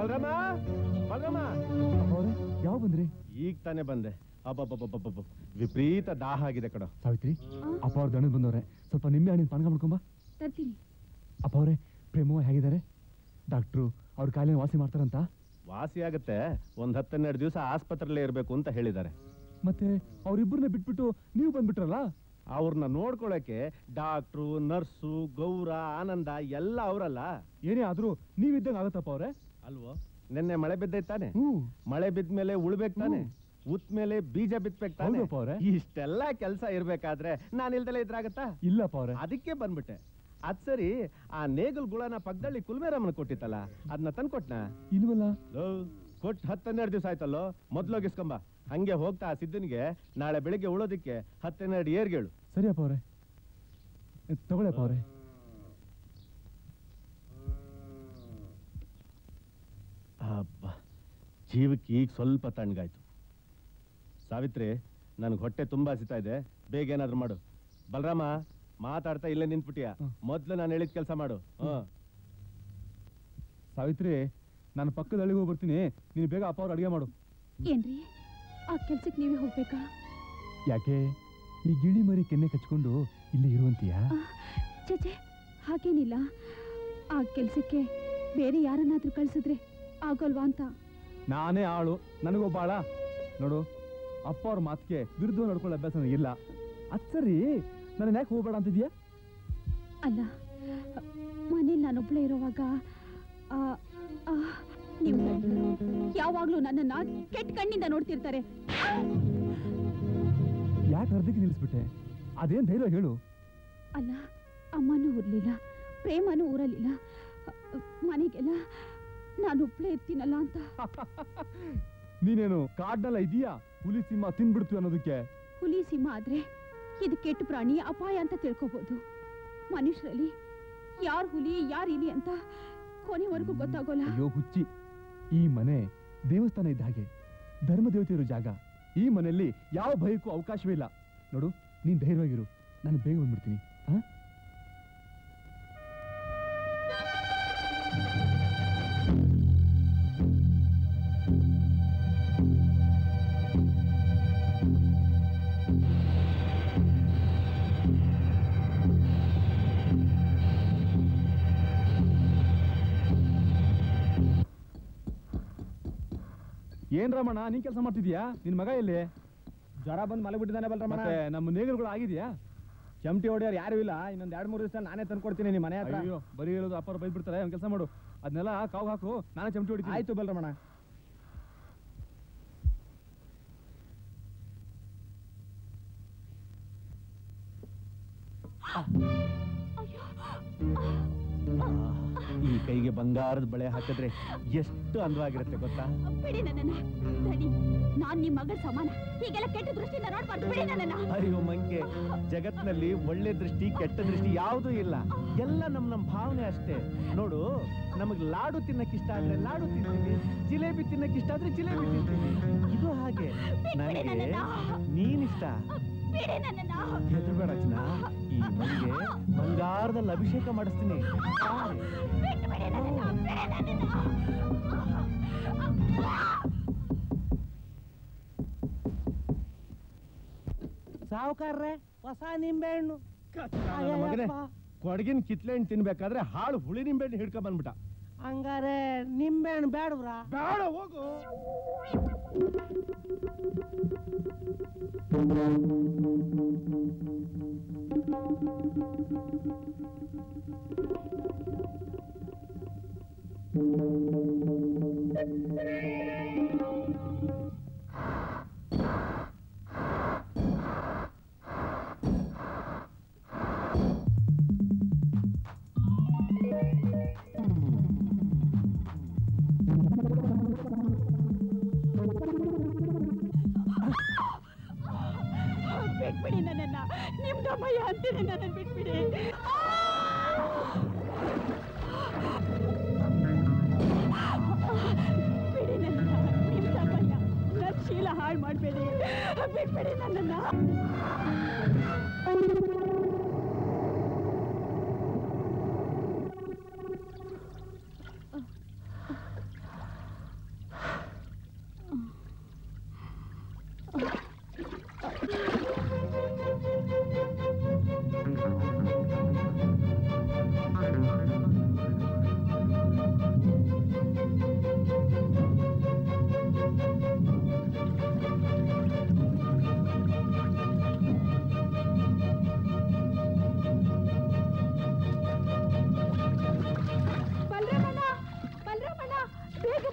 ಬಲರಾಮ ಬಲರಾಮ ಅವ್ರೆ ಯಾವ ಬಂದ್ರಿ ಈಗ ತಾನೇ ಬಂದೆ ಅಬ್ಬಬ್ಬಬ್ಬಬ್ಬಬ್ಬ ವಿಪರೀತ ದಾಹ ಆಗಿದೆ ಕಡ ಸಾವಿತ್ರಿ ಅಪ್ಪ ಅವ್ರ ದಣಿದ್ ಬಂದವ್ರೆ ಸ್ವಲ್ಪ ನಿಂಬೆ ಹಣ್ಣಿನ ಪಾನಕ ಮಾಡ್ಕೊಂಬ ತರ್ತೀನಿ ಅಪ್ಪ ಅವರೇ ಪ್ರೇಮವ್ವ ಹೇಗಿದ್ದಾರೆ ಡಾಕ್ಟ್ರು ಅವ್ರ ಕಾಯಿಲೆ ವಾಸಿ ಮಾಡ್ತಾರಂತ ವಾಸಿ ಆಗುತ್ತೆ ಒಂದ್ ಹತ್ತೆರಡು ದಿವಸ ಆಸ್ಪತ್ರೆಲ್ಲೇ ಇರ್ಬೇಕು ಅಂತ ಹೇಳಿದ್ದಾರೆ ಮತ್ತೆ ಅವ್ರಿಬ್ಬರನ್ನ ಬಿಟ್ಬಿಟ್ಟು ನೀವು ಬಂದ್ಬಿಟ್ರಲ್ಲ ಅವ್ರನ್ನ ನೋಡ್ಕೊಳಕ್ಕೆ ಡಾಕ್ಟ್ರು ನರ್ಸು ಗೌರ ಆನಂದ ಎಲ್ಲ ಅವರಲ್ಲ ಏನೇ ಆದ್ರೂ ನೀವಿದ್ದಂಗೆ ಆಗತ್ತಪ್ಪ ಅವ್ರೆ ಅಲ್ವೋ ನಿನ್ನೆ ಮಳೆ ಬಿದ್ದೈತ್ ತಾನೆ ಹ್ಞೂ ಮಳೆ ಬಿದ್ದ ಮೇಲೆ ಉಳ್ಬೇಕು ತಾನೆ ಉತ್ ಮೇಲೆ ಬೀಜ ಬಿತ್ಬೇಕು ತಾನೆ ಹೌದಪ್ಪ ಅವ್ರೆ. ಇಷ್ಟೆಲ್ಲ ಕೆಲಸ ಇರ್ಬೇಕಾದ್ರೆ ನಾನ್ ಇಲ್ದಲೇ ಇದ್ರಾಗತ್ತಾ ಇಲ್ಲಪ್ಪ ಅವ್ರೆ ಅದಕ್ಕೆ ಬಂದ್ಬಿಟ್ಟೆ ಅದ್ ಸರಿ ಆ ನೇಗಲ್ ಗುಳನ ಪಕ್ಕದಲ್ಲಿ ಕುಲ್ಮೇರಮ್ಮನ ಕೊಟ್ಟಿತ್ತಲ್ಲ ಅದನ್ನ ತಂದ್ಕೊಟ್ನಾ ಇಲ್ವಲ್ಲ ಲೋ ಕೊಟ್ಟು ಹತ್ತೆರಡು ದಿವಸ ಆಯ್ತಲ್ಲೋ ಮೊದ್ಲೋಗಿಸ್ಕೊಂಬ ಹಂಗೆ ಹೋಗ್ತಾ ಆ ಸಿದ್ದನಿಗೆ ನಾಳೆ ಬೆಳಿಗ್ಗೆ ಉಳೋದಿಕ್ಕೆ ಹತ್ತೆರಡು ಏರ್ಗೇಳು ಸರಿ ಅಪ್ಪ ಅವ್ರೆ ಎ, ತಗೊಳ್ಳಿ ಅಪ್ಪ ಅವ್ರೆ ಅಬ್ಬ ಜೀವಕ್ಕೆ ಈಗ ಸ್ವಲ್ಪ ತಣ್ಣಗಾಯ್ತು ಸಾವಿತ್ರಿ ನನಗೆ ಹೊಟ್ಟೆ ತುಂಬಾ ಹಸಿತಾ ಇದೆ ಬೇಗ ಏನಾದ್ರು ಮಾಡು ಬಲರಾಮ ಮಾತಾಡ್ತಾ ಇಲ್ಲೇ ನಿಂತ್ಬಿಟ್ಟಿಯ ಹ್ಮ್. ಮೊದ್ಲು ನಾನು ಹೇಳಿದ ಕೆಲಸ ಮಾಡು ಹ್ಮ್ ಸಾವಿತ್ರಿ ನಾನು ಪಕ್ಕದ ಹಳ್ಳಿಗೆ ಹೋಗಿ ಬರ್ತೀನಿ ನೀನು ಬೇಗ ಅಪ್ಪ ಅವ್ರು ಅಡುಗೆ ಮಾಡು ಏನ್ರಿ ಆ ಕೆಲ್ಸಕ್ಕೆ ನೀವೇ ಹೋಗ್ಬೇಕಾ ಯಾಕೆ ಈ ಗಿಳಿ ಮರಿ ಕೆನ್ನೆ ಕಚ್ಕೊಂಡು ಇಲ್ಲಿ ಇರುವಂತೀಯಾ ಚಚೆ ಹಾಗೇನಿಲ್ಲ ಆ ಕೆಲ್ಸಕ್ಕೆ ಬೇರೆ ಯಾರನ್ನಾದ್ರೂ ಕಳ್ಸಿದ್ರೆ ಆಗೋಲ್ವಾ ಅಂತ ನಾನೇ ಆಳು ನನಗೊಬ್ಬ ಆಳ ನೋಡು ಅಪ್ಪ ಅವ್ರ ಮಾತಿಗೆ ವಿರುದ್ಧ ನಡ್ಕೊಳ್ಳೋ ಅಭ್ಯಾಸ ನನಗಿಲ್ಲ ಅದ್ ಸರಿ ನನ್ನ ಯಾಕೆ ಹೋಗ್ಬೇಡ ಅಂತಿದ್ಯಾ ಅಲ್ಲ ಮನೇಲಿ ನಾನೊಬ್ಳೇ ಇರೋವಾಗ ಆ, ಆ, ನೀವು ಯಾವಾಗ್ಲೂ ನನ್ನನ್ನ ಕೆಟ್ಟ ಕಣ್ಣಿಂದ ನೋಡ್ತಿರ್ತಾರೆ ಯಾಕೆ ಅರ್ಧಕ್ಕೆ ನಿಲ್ಲಿಸ್ಬಿಟ್ಟೆ ಅದೇನ್ ಧೈರ್ಯ ಹೇಳು ಅಲ್ಲ ಅಮ್ಮನೂ ಊರ್ಲಿಲ್ಲ ಪ್ರೇಮನೂ ಊರಲಿಲ್ಲ ಮನೆಗೆಲ್ಲ ನಾನೊಬ್ಳೇ ಇರ್ತೀನಲ್ಲ ಅಂತ ನೀನೇನು ಕಾಡ್ನೆಲ್ಲ ಇದೀಯಾ ಹುಲಿ ಸಿಂಹ ತಿನ್ಬಿಡ್ತು ಅನ್ನೋದಕ್ಕೆ ಹುಲಿ ಸಿಂಹ ಆದ್ರೆ ಇದು ಕೆಟ್ಟ ಪ್ರಾಣಿ ಅಪಾಯ ಅಂತ ತಿಳ್ಕೊಬೋದು ಮನುಷ್ಯರಲ್ಲಿ ಯಾರು ಹುಲಿ ಯಾರು ಇಲಿ ಅಂತ ಕೊನೆವರೆಗೂ ಗೊತ್ತಾಗೋಲ್ಲ ಅಯ್ಯೋ ಹುಚ್ಚಿ ಈ ಮನೆ ದೇವಸ್ಥಾನ ಇದ್ದ ಹಾಗೆ ಧರ್ಮ ದೇವತೆ ಇರೋ ಜಾಗ ಈ ಮನೆಯಲ್ಲಿ ಯಾವ ಭಯಕ್ಕೂ ಅವಕಾಶವೇ ಇಲ್ಲ ನೋಡು ನೀನ್ ಧೈರ್ಯವಾಗಿರು ನಾನು ಬೇಗ ಬಂದ್ಬಿಡ್ತೀನಿ ಹಾ ಏನ್ ರಮಣ ನೀನ್ ಕೆಲಸ ಮಾಡ್ತಿದ್ಯಾ ನಿನ್ ಮಗ ಎಲ್ಲಿ ಜ್ವರ ಬಂದು ಮಲಗಿಬಿಟ್ಟಿದ್ದಾನೆ ಬಲ್ರಮಣ ಮತ್ತೆ ನಮ್ಮ ನೇಗರುಗಳು ಆಗಿದ್ಯಾ ಚಮಟಿ ಹೊಡೆಯೋರು ಯಾರು ಇಲ್ಲ ಇನ್ನೊಂದ್ ಎರಡ್ ಮೂರು ದಿವಸ ನಾನೇ ತಂದ್ಕೊಡ್ತೀನಿ ನಿಮ್ಮ ಮನೆ ಹತ್ರ ಅಯ್ಯೋ ಬರೀ ಹೇಳೋದು ಅಪ್ಪ ಬೈದ್ ಬಿಡ್ತಾರೆ ಒಂದ್ ಕೆಲಸ ಮಾಡು ಅದನ್ನೆಲ್ಲ ಕಾವು ಹಾಕು ನಾನೇ ಚಮಟಿ ಹೊಡಿತೀನಿ ಆಯ್ತು ಬಲ್ರಮಣ ಈ ಕೈಗೆ ಬಂಗಾರದ ಬಳೆ ಹಾಕಿದ್ರೆ ಎಷ್ಟು ಅಂದವಾಗಿರುತ್ತೆ ಗೊತ್ತಾ ಬಿಡಿ ನನ್ನನ್ನ ದಣಿ ನಾನ್ ನಿಮ್ ಮಗಳ ಸಮಾನ ಹೀಗೆಲ್ಲ ಕೆಟ್ಟ ದೃಷ್ಟಿಯಿಂದ ನೋಡ್ಬಾರ್ದು ಬಿಡಿ ನನ್ನನ್ನ ಅಯ್ಯೋ ಮಂಕೆ ಜಗತ್ನಲ್ಲಿ ಒಳ್ಳೆ ದೃಷ್ಟಿ ಕೆಟ್ಟ ದೃಷ್ಟಿ ಯಾವುದೂ ಇಲ್ಲ ಎಲ್ಲ ನಮ್ ನಮ್ ಭಾವನೆ ಅಷ್ಟೇ ನೋಡು ನಮಗ್ ಲಾಡು ತಿನ್ನಕ್ ಇಷ್ಟ ಆದ್ರೆ ಲಾಡು ತಿಂತೀವಿ ಜಿಲೇಬಿ ತಿನ್ನಕ್ ಇಷ್ಟ ಆದ್ರೆ ಜಿಲೇಬಿ ತಿಂತೀವಿ ಇದು ಹಾಗೆ ನನಗೆ ನೀನಿಷ್ಟ ಬಿಡಿ ನನ್ನನ್ನ ಹೆದರ್ಬೇಡ ಚಿನ್ನ ಈ ಮನೆಗೆ ಬಂಗಾರದಲ್ಲಿ ಅಭಿಷೇಕ ಮಾಡಿಸ್ತೀನಿ ಬಾರೆ. ಬಿಟ್ಟು ಬಿಡಿ ನನ್ನನ್ನ ಬಿಡಿ ನನ್ನನ್ನ ಸಾವುಕಾರ್ರೆ ಹೊಸ ನಿಂಬೆಹಣ್ಣು ನನ್ನ ಮಗನೇ ಕೊಡಗಿನ ಕಿತ್ಲೆಹಣ್ಣು ತಿನ್ಬೇಕಾದ್ರೆ ಹಾಳು ಹುಳಿ ನಿಂಬೆಹಣ್ಣು ಹಿಡ್ಕೊಂಡ್ ಬಂದ್ಬಿಟ್ಟ ಹಂಗಾರೆ ನಿಂಬೆಹಣ್ಣು ಬೇಡವ್ರಾ ಬೇಡ ಹೋಗು ಬಿಟ್ಬಿಡಿ ನನ್ನನ್ನ ನಿಮ್ದಮ್ಮಯ್ಯ ಅಂತೀನಿ ನನ್ನ ಬಿಟ್ಬಿಡಿ ಬಿಡಿ ನನ್ನ ನಿಮ್ದಮ್ಮಯ್ಯ ನನ್ನ ಶೀಲ ಹಾಳು ಮಾಡಬೇಡಿ ಬಿಟ್ಬಿಡಿ ನನ್ನನ್ನ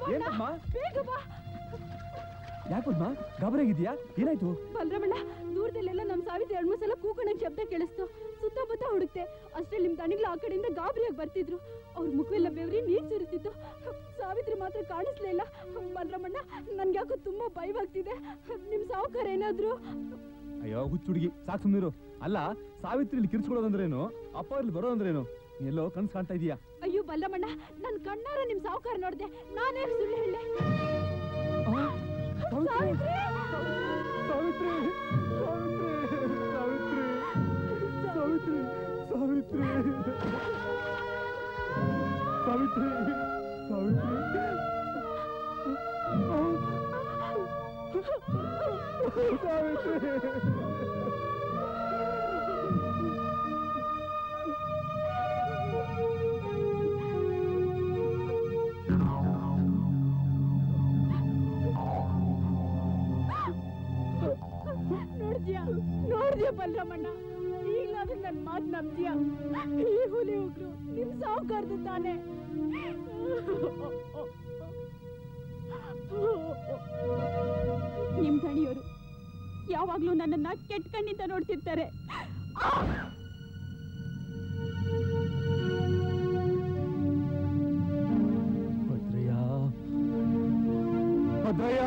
ಬಲರಾಮಣ್ಣ ಏನಮ್ಮ ಬೇಗ ಬಾ ಯಾಕೆ ಪದ್ಮ ಗಾಬರಿಯಾಗಿದ್ಯಾ ಏನಾಯ್ತು ಬಲರಾಮಣ್ಣ ದೂರದಲ್ಲೆಲ್ಲ ನಮ್ ಸಾವಿತ್ರಿ ಎರಡು ಮೂರು ಸಲ ಕೂಕಣಕ್ ಶಬ್ದ ಕೇಳಿಸ್ತು ಸುತ್ತಮುತ್ತ ಹುಡುಕ್ತೆ ಅಷ್ಟ್ರಲ್ಲಿ ನಿಮ್ ತಣಿಗ್ಲು ಆ ಕಡೆಯಿಂದ ಗಾಬರಿಯಾಗಿ ಬರ್ತಿದ್ರು ಅವ್ರ ಮುಖವೆಲ್ಲ ಬೆವರಿ ನೀರ್ ಸುರಿತಿತ್ತು ಸಾವಿತ್ರಿ ಮಾತ್ರ ಕಾಣಿಸ್ಲೇ ಇಲ್ಲ ಬಲರಾಮಣ್ಣ ನನ್ಗೆ ಯಾಕೋ ತುಂಬಾ ಭಯವಾಗ್ತಿದೆ ನಿಮ್ ಸಾವುಕಾರ ಏನಾದ್ರು ಅಯ್ಯೋ ಹುಚ್ಚು ಹುಡುಗಿ ಸಾಕು ಸುಮ್ಮನಿರು ಅಲ್ಲ ಸಾವಿತ್ರಿ ಇಲ್ಲಿ ಕಿರ್ಚ್ಕೊಳ್ಳೋದಂದ್ರೇನು ಅಪ್ಪ ಇಲ್ಲಿ ಬರೋದಂದ್ರೇನು ನೀ ಎಲ್ಲೋ ಕನ್ಸು ಕಾಣ್ತಾ ಇದೀಯಾ ಅಯ್ಯೋ ಬಲ್ಲಮ್ಮಣ್ಣ ನನ್ ಕಣ್ಣಾರ ನಿಮ್ ಸಾವುಕಾರ ನೋಡ್ದೆ ನಾನೇ ಸುಳ್ಳು ಹೇಳಿ ಆ, ಸಾವಿತ್ರಿ ಸಾವಿತ್ರಿ ಸಾವಿತ್ರಿ ಸಾವಿತ್ರಿ ಸಾವಿತ್ರಿ ಸಾವಿತ್ರಿ ಸಾವಿತ್ರಿ ನೋಡ್ದ್ಯಾ ನೋಡ್ದ್ಯಾ ಬಲರಾಮಣ್ಣ ಈಗಲಾದ್ರೂ ನನ್ ಮಾತ್ ನಂಬ್ದ್ಯಾ ಈ ಹುಲಿ ಉಗ್ರು ನಿಮ್ ಸಾವುಕಾರ್ದು ತಾನೆ ನಿಮ್ ದಣಿಯವರು ಯಾವಾಗ್ಲೂ ನನ್ನನ್ನ ಕೆಟ್ಟ ಕಣ್ಣಿಂದ ನೋಡ್ತಿರ್ತಾರೆ ಆ! ಭದ್ರಯ್ಯ ಭದ್ರಯ್ಯ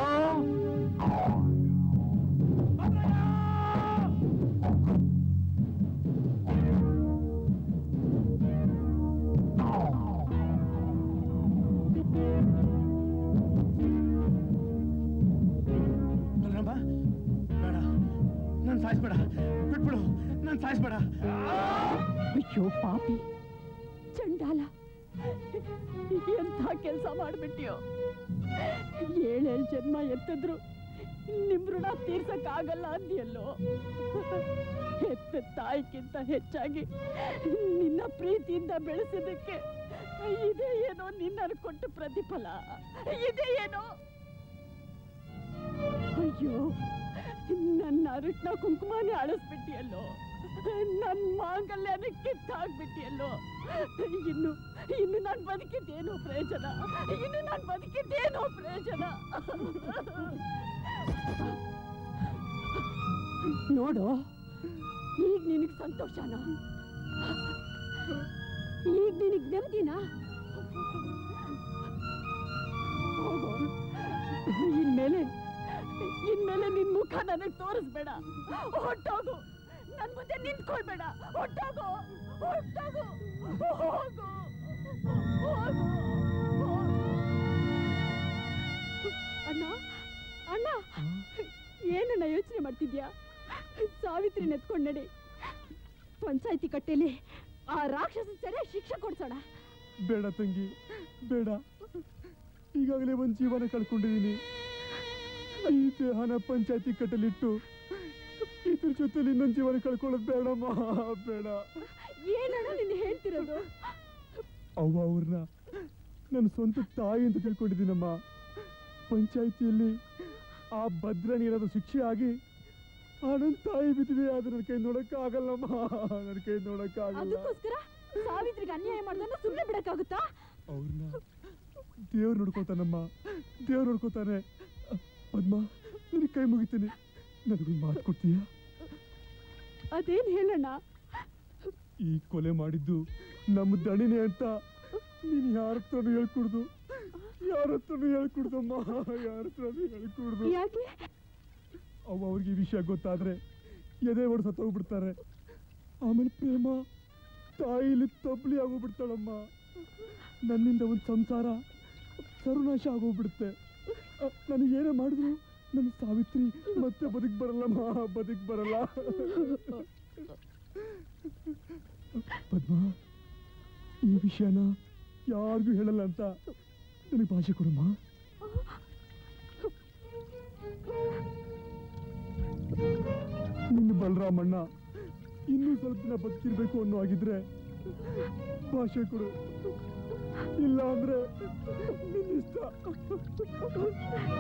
ಬಲರಾಮ ಬೇಡ ನಾನು ಸಾಯಿಸ್ಬೇಡ ಬಿಟ್ಬಿಡು ನಾನು ಸಾಯಿಸ್ಬೇಡ ಅಯ್ಯೋ ಪಾಪಿ ಚಂಡಾಲ ಎಂಥ ಕೆಲಸ ಮಾಡ್ಬಿಟ್ಟಿಯೋ ಏಳೇಳು ಜನ್ಮ ಎತ್ತಿದ್ರು ನಿಮ್ ಋಣ ತೀರ್ಸಕ್ ಆಗಲ್ಲ ಅಂದ್ಯಲ್ಲೋ ಹೆತ್ತ ತಾಯಿಗಿಂತ ಹೆಚ್ಚಾಗಿ ನಿನ್ನ ಪ್ರೀತಿಯಿಂದ ಬೆಳೆಸಿದಕ್ಕೆ ಇದೇ ಏನೋ ನಿನ್ನ ಕೊಟ್ಟು ಪ್ರತಿಫಲ ಇದೇ ಏನೋ ಅಯ್ಯೋ ನನ್ನ ಅರಿಟ್ನ ಕುಂಕುಮನೇ ಅಳಿಸ್ಬಿಟ್ಟಿಯಲ್ಲೋ ನನ್ನ ಮಾಂಗಲ್ಯನ ಕಿತ್ತಾಕ್ಬಿಟ್ಟಿಯಲ್ಲೋ ಇನ್ನು ಇನ್ನು ನಾನು ಬದುಕಿದ್ದೇನೋ ಪ್ರಯೋಜನ ಇನ್ನು ನಾನು ಬದುಕಿದ್ದೇನೋ ಪ್ರಯೋಜನ ನೋಡು ಈಗ ನಿನಗ್ ಸಂತೋಷನ ಈಗ ನಿನಗ್ ನೆಮ್ಮದಿನ ಹೋಗು ಇನ್ಮೇಲೆ ಇನ್ಮೇಲೆ ನಿನ್ ಮುಖ ನನಗ್ ತೋರಿಸ್ಬೇಡ ಹೊಟ್ಟೋಗು ನನ್ ಮುಂದೆ ನಿಂತ್ಕೊಳ್ಬೇಡ ಹೊಟ್ಟೋಗು ಹೊಟ್ಟೋಗು ಹೋಗು ಹೋಗು ಅಣ್ಣ ಅಣ್ಣ ಏನಣ್ಣ ಯೋಚನೆ ಮಾಡ್ತಿದ್ಯಾ ಸಾವಿತ್ರಿ ನೆತ್ಕೊಂಡ್ ನಡಿ ಪಂಚಾಯತಿ ಕಟ್ಟೆಲಿ ಆ ರಾಕ್ಷಸ ಸರಿಯಾಗಿ ಶಿಕ್ಷೆ ಕೊಡ್ಸೋಣ ಬೇಡ ತಂಗಿ ಬೇಡ ಈಗಾಗಲೇ ಒಂದು ಜೀವನ ಕಳ್ಕೊಂಡಿದ್ದೀನಿ ಈ ದೇಹನ ಪಂಚಾಯತಿ ಕಟ್ಟಲಿಟ್ಟು ಇದ್ರ ಜೊತೆಲಿ ಇನ್ನೊಂದು ಜೀವನ ಕಳ್ಕೊಳ್ಳೋದು ಬೇಡಮ್ಮ ಬೇಡ ಏನಣ್ಣ ನಿನ್ನ ಹೇಳ್ತಿರೋದು ಅವ್ವ ಅವ್ರನ್ನ ನನ್ನ ಸ್ವಂತ ತಾಯಿ ಅಂತ ತಿಳ್ಕೊಂಡಿದ್ದೀನಮ್ಮ ಪಂಚಾಯತಿಯಲ್ಲಿ ಆ ಭದ್ರನ್ ಏನಾದ್ರು ಶಿಕ್ಷೆ ಆಗಿ ಆ ನನ್ನ ತಾಯಿ ಬಿದ್ದಿದೆ ಆದ್ರೆ ನನ್ನ ಕೈ ನೋಡಕ್ಕಾಗಲ್ಲಮ್ಮ ನನ್ನ ಕೈ ನೋಡಕ್ಕಾಗಲ್ಲ ಅದಕ್ಕೋಸ್ಕರ ಸಾವಿತ್ರಿಗೆ ಅನ್ಯಾಯ ಮಾಡ್ದನ್ನ ಸುಮ್ಮನೆ ಬಿಡಕ್ಕಾಗುತ್ತಾ ಅವ್ರನ್ನ ದೇವ್ರು ನೋಡ್ಕೋತಾನಮ್ಮ ದೇವ್ರು ನೋಡ್ಕೋತಾನೆ ಪದ್ಮ ನಿನಗೆ ಕೈ ಮುಗಿತೀನಿ ನನಗೊಂದು ಮಾತು ಕೊಡ್ತೀಯಾ ಅದೇನ್ ಹೇಳಣ್ಣ ಈ ಕೊಲೆ ಮಾಡಿದ್ದು ನಮ್ಮ ದಣಿನೇ ಅಂತ ನೀನು ಯಾರ ಹತ್ರನೂ ಹೇಳ್ಕೊಡ್ದು ಯಾರ ಹತ್ರನೂ ಹೇಳ್ಕೊಡ್ದಮ್ಮ ಯಾರ ಹತ್ರನೂ ಹೇಳ್ಕೊಡ್ದು ಯಾಕೆ ಅವ ಅವ್ರಿಗೆ ಈ ವಿಷಯ ಗೊತ್ತಾದ್ರೆ ಎದೆ ಹೊಡೆದು ಸತ್ತೋಗ್ಬಿಡ್ತಾರೆ ಆಮೇಲೆ ಪ್ರೇಮ ತಾಯಿಲಿ ತಬ್ಲಿ ಆಗೋಗ್ಬಿಡ್ತಾಳಮ್ಮ ನನ್ನಿಂದ ಒಂದು ಸಂಸಾರ ಸರ್ವನಾಶ ಆಗೋಗ್ಬಿಡುತ್ತೆ ನನಗೆ ಏನೇ ಮಾಡಿದ್ರು ನನ್ನ ಸಾವಿತ್ರಿ ಮತ್ತೆ ಬದುಕ್ ಬರಲ್ಲಮ್ಮ ಬದುಕ್ ಬರಲ್ಲ ಪದ್ಮ ಈ ವಿಷಯನ ಯಾರಿಗೂ ಹೇಳಲ್ಲ ಅಂತ ನನಗೆ ಭಾಷೆ ಕೊಡಮ್ಮ ನಿನ್ನ ಬಲರಾಮಣ್ಣ ಇನ್ನೂ ಸ್ವಲ್ಪ ದಿನ ಬದುಕಿರ್ಬೇಕು ಅನ್ನೋ ಆಗಿದ್ರೆ ಭಾಷೆ ಕೊಡು ಇಲ್ಲ ಅಂದ್ರೆ ನಿನ್ನಿಷ್ಟ